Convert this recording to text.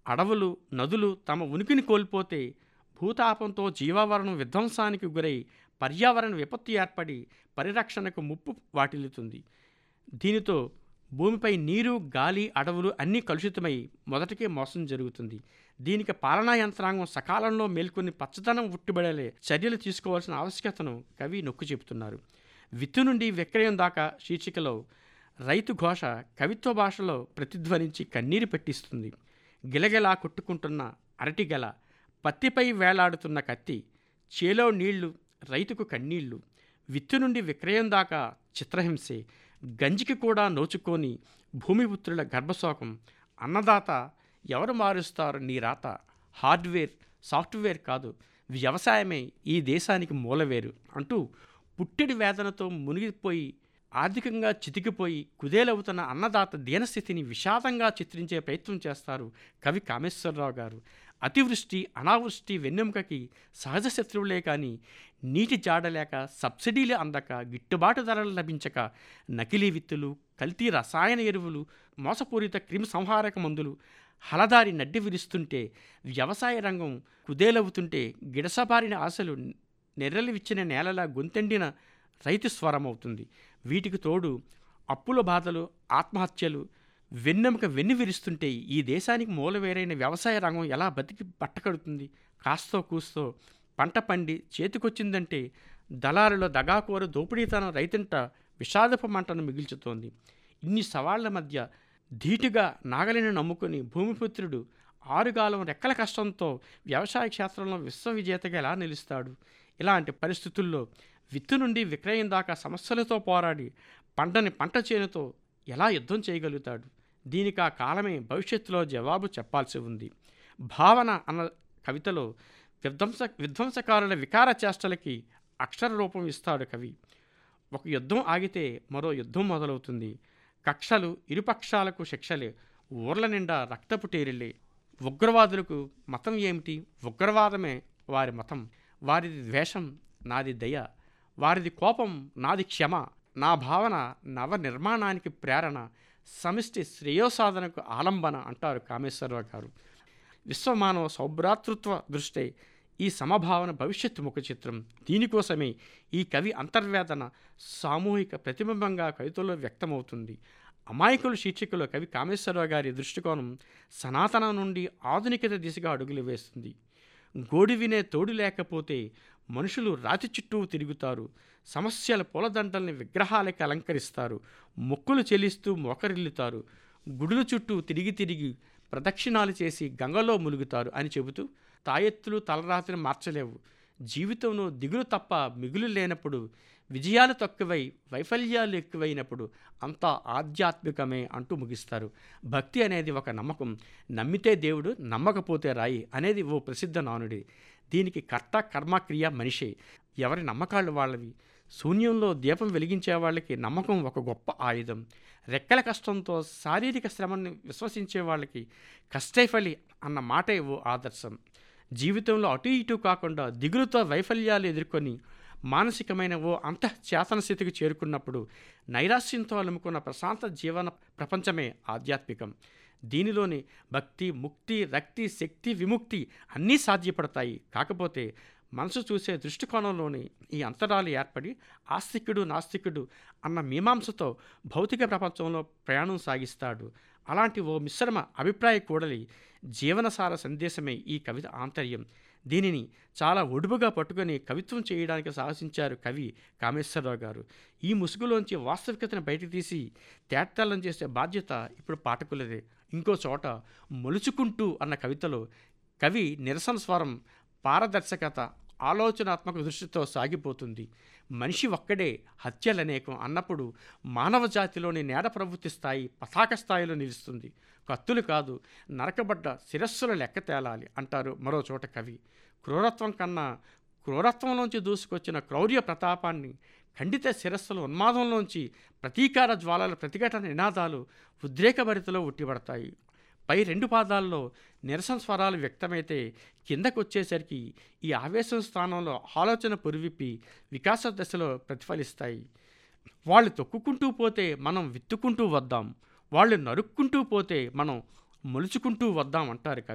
అడవులు నదులు తమ ఉనికిని కోల్పోతే భూతాపంతో జీవావరణం విధ్వంసానికి గురై పర్యావరణ విపత్తు ఏర్పడి పరిరక్షణకు ముప్పు వాటిల్లుతుంది దీనితో భూమిపై నీరు గాలి అడవులు అన్నీ కలుషితమై మొదటికే మోసం జరుగుతుంది దీనికి పాలనా యంత్రాంగం సకాలంలో మేల్కొని పచ్చదనం ఉట్టిబడేలే చర్యలు తీసుకోవాల్సిన ఆవశ్యకతను కవి నొక్కి చెబుతున్నారు విత్తు నుండి విక్రయం దాకా శీర్షికలో రైతు ఘోష కవిత్వ భాషలో ప్రతిధ్వనించి కన్నీరు పెట్టిస్తుంది గిలగిలా కొట్టుకుంటున్న అరటిగెల పత్తిపై వేలాడుతున్న కత్తి చేలో నీళ్లు రైతుకు కన్నీళ్లు విత్తు నుండి విక్రయం దాకా చిత్రహింసే గంజికి కూడా నోచుకొని భూమిపుత్రుల గర్భశోకం అన్నదాత ఎవరు మారుస్తారు నీ రాత హార్డ్వేర్ సాఫ్ట్వేర్ కాదు వ్యవసాయమే ఈ దేశానికి మూలవేరు అంటూ పుట్టిడి వేదనతో మునిగిపోయి ఆర్థికంగా చితికిపోయి కుదేలవుతున్న అన్నదాత దీనస్థితిని విషాదంగా చిత్రించే ప్రయత్నం చేస్తారు కవి కామేశ్వరరావు గారు అతివృష్టి అనావృష్టి వెన్నెముకకి సహజ శత్రువులే కానీ నీటి జాడలేక సబ్సిడీలు అందక గిట్టుబాటు ధరలు లభించక నకిలీ విత్తులు కల్తీ రసాయన ఎరువులు మోసపూరిత క్రిమి సంహారక మందులు హలదారి నడ్డి విరుస్తుంటే వ్యవసాయ రంగం కుదేలవుతుంటే గిడసబారిన ఆశలు నెర్రలివిచ్చిన నేలలా గొంతెండిన రైతు స్వరమవుతుంది వీటికి తోడు అప్పుల బాధలు ఆత్మహత్యలు వెన్నెముక వెన్ను విరుస్తుంటే ఈ దేశానికి మూలవేరైన వ్యవసాయ రంగం ఎలా బతికి పట్టకడుతుంది కాస్తో కూస్తో పంట పండి చేతికొచ్చిందంటే దళారుల దగాకోర దోపిడీతనం రైతంట విషాదపు మంటను మిగిల్చుతోంది ఇన్ని సవాళ్ల మధ్య ధీటుగా నాగలిని నమ్ముకుని భూమిపుత్రుడు ఆరుగాలం రెక్కల కష్టంతో వ్యవసాయ క్షేత్రంలో విశ్వవిజేతగా ఎలా నిలుస్తాడు ఇలాంటి పరిస్థితుల్లో విత్తు నుండి విక్రయం దాకా సమస్యలతో పోరాడి పంటని పంట చేనుతో ఎలా యుద్ధం చేయగలుగుతాడు దీనికి ఆ కాలమే భవిష్యత్తులో జవాబు చెప్పాల్సి ఉంది భావన అన్న కవితలో విధ్వంస విధ్వంసకారుల వికార చేష్టలకి అక్షర రూపం ఇస్తాడు కవి ఒక యుద్ధం ఆగితే మరో యుద్ధం మొదలవుతుంది కక్షలు ఇరుపక్షాలకు శిక్షలే ఊర్ల నిండా రక్తపు టేరిలే ఉగ్రవాదులకు మతం ఏమిటి ఉగ్రవాదమే వారి మతం వారిది ద్వేషం నాది దయ వారిది కోపం నాది క్షమ నా భావన నవ నిర్మాణానికి ప్రేరణ సమిష్టి శ్రేయోసాధనకు ఆలంబన అంటారు కామేశ్వరరావు గారు విశ్వమానవ సౌభ్రాతృత్వ దృష్టే ఈ సమభావన భవిష్యత్తు ముఖ చిత్రం దీనికోసమే ఈ కవి అంతర్వేదన సామూహిక ప్రతిబింబంగా కవితలో వ్యక్తమవుతుంది అమాయకులు శీర్షికలో కవి కామేశ్వరరావు గారి దృష్టికోణం సనాతన నుండి ఆధునికత దిశగా అడుగులు వేస్తుంది గోడి వినే తోడు లేకపోతే మనుషులు రాతి చుట్టూ తిరుగుతారు సమస్యల పూలదండల్ని విగ్రహాలకి అలంకరిస్తారు మొక్కులు చెల్లిస్తూ మోకరిల్లుతారు గుడుల చుట్టూ తిరిగి తిరిగి ప్రదక్షిణాలు చేసి గంగలో ములుగుతారు అని చెబుతూ తాయెత్తులు తలరాత్రిని మార్చలేవు జీవితంలో దిగులు తప్ప మిగులు లేనప్పుడు విజయాలు తక్కువై వైఫల్యాలు ఎక్కువైనప్పుడు అంతా ఆధ్యాత్మికమే అంటూ ముగిస్తారు భక్తి అనేది ఒక నమ్మకం నమ్మితే దేవుడు నమ్మకపోతే రాయి అనేది ఓ ప్రసిద్ధ నానుడి దీనికి కర్త కర్మక్రియ మనిషే ఎవరి నమ్మకాలు వాళ్ళవి శూన్యంలో దీపం వెలిగించే వాళ్ళకి నమ్మకం ఒక గొప్ప ఆయుధం రెక్కల కష్టంతో శారీరక శ్రమని విశ్వసించే వాళ్ళకి కష్టైఫలి అన్న మాటే ఓ ఆదర్శం జీవితంలో అటు ఇటు కాకుండా దిగులుతో వైఫల్యాలు ఎదుర్కొని మానసికమైన ఓ అంతఃచేతన స్థితికి చేరుకున్నప్పుడు నైరాశ్యంతో అలుముకున్న ప్రశాంత జీవన ప్రపంచమే ఆధ్యాత్మికం దీనిలోని భక్తి ముక్తి రక్తి శక్తి విముక్తి అన్నీ సాధ్యపడతాయి కాకపోతే మనసు చూసే దృష్టికోణంలోని ఈ అంతరాలు ఏర్పడి ఆస్తికుడు నాస్తికుడు అన్న మీమాంసతో భౌతిక ప్రపంచంలో ప్రయాణం సాగిస్తాడు అలాంటి ఓ మిశ్రమ అభిప్రాయ కూడలి జీవనసార సందేశమే ఈ కవిత ఆంతర్యం దీనిని చాలా ఒడుపుగా పట్టుకొని కవిత్వం చేయడానికి సాహసించారు కవి కామేశ్వరరావు గారు ఈ ముసుగులోంచి వాస్తవికతను బయటకు తీసి తేటతెల్లం చేసే బాధ్యత ఇప్పుడు పాఠకులదే ఇంకో చోట మొలుచుకుంటూ అన్న కవితలో కవి నిరసన స్వరం పారదర్శకత ఆలోచనాత్మక దృష్టితో సాగిపోతుంది మనిషి ఒక్కడే హత్యలనేకం అన్నప్పుడు మానవ జాతిలోని నేడ ప్రవృత్తి స్థాయి పతాక స్థాయిలో నిలుస్తుంది కత్తులు కాదు నరకబడ్డ శిరస్సుల లెక్క తేలాలి అంటారు మరో చోట కవి క్రూరత్వం కన్నా క్రూరత్వంలోంచి దూసుకొచ్చిన క్రౌర్య ప్రతాపాన్ని ఖండిత శిరస్సుల ఉన్మాదంలోంచి ప్రతీకార జ్వాలల ప్రతిఘటన నినాదాలు ఉద్రేకభరితలో ఉట్టిపడతాయి పై రెండు పాదాల్లో నిరసన స్వరాలు వ్యక్తమైతే కిందకొచ్చేసరికి ఈ ఆవేశం స్థానంలో ఆలోచన పురివిప్పి వికాస దశలో ప్రతిఫలిస్తాయి వాళ్ళు తొక్కుకుంటూ పోతే మనం విత్తుకుంటూ వద్దాం వాళ్ళు నరుక్కుంటూ పోతే మనం మొలుచుకుంటూ వద్దాం అంటారు కదా